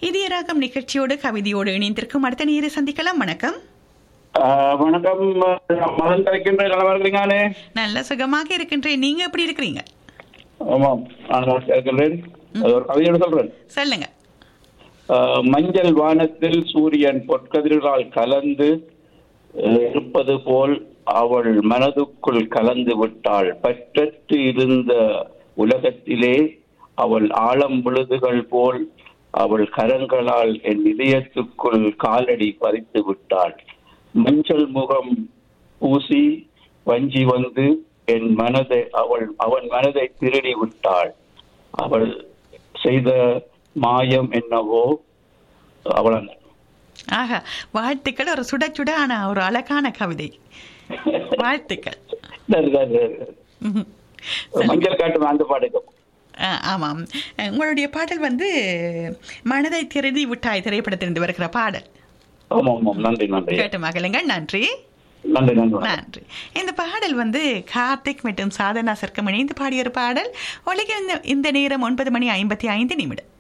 இதய ராகம் நிகழ்ச்சியோடு கவிதையோடு இணைந்திருக்கும் அடுத்த நேரை சந்திக்கலாம் வணக்கம் ஆஹ் வணக்கம் மதன் கிடைக்கின்ற நலமா இருக்கிறீங்களே நல்ல சுகமாக இருக்கின்றேன் நீங்க எப்படி இருக்கிறீங்க ஆமாம் நான் நல்லா இருக்கின்றேன் அது ஒரு கவிதையோட சொல்றேன் சொல்லுங்க ஆஹ் மஞ்சள் வானத்தில் சூரியன் பொற்கதிர்களால் கலந்து ஆஹ் இருப்பது போல் அவள் மனதுக்குள் கலந்து விட்டாள் பற்றற்று இருந்த உலகத்திலே அவள் ஆழம் விழுதுகள் போல் அவள் கரங்களால் என் இதயத்துக்குள் காலடி பதித்து விட்டாள் மஞ்சள் முகம் பூசி வஞ்சி வந்து என் மனதை அவள் அவன் மனதை திருடி விட்டாள் அவள் செய்த மாயம் என்னவோ அவள் ஆஹா வாழ்த்துக்கள் ஒரு சுட சுட ஆன ஒரு அழகான கவிதை வாழ்த்துக்கள் ம்ஹும். மஞ்சள் காட்டும் அந்த பாடுக்கும் ஆ, ஆமாம் உங்களுடைய பாடல் வந்து மனதை திருதி விட்டாய் திரைப்படத்திலிருந்து வருகிற பாடல் ஆமாம் ஆமாம் நன்றி நன்றி கேட்டு மகளுங்கள் நன்றி நன்றி நன்றி நன்றி இந்த பாடல் வந்து கார்த்திக் மற்றும் சாதனா சர்க்கம் இணைந்து பாடிய ஒரு பாடல் ஒலிக்க இந்த இந்த நேரம் ஒன்பது மணி ஐம்பத்தி ஐந்து நிமிடம்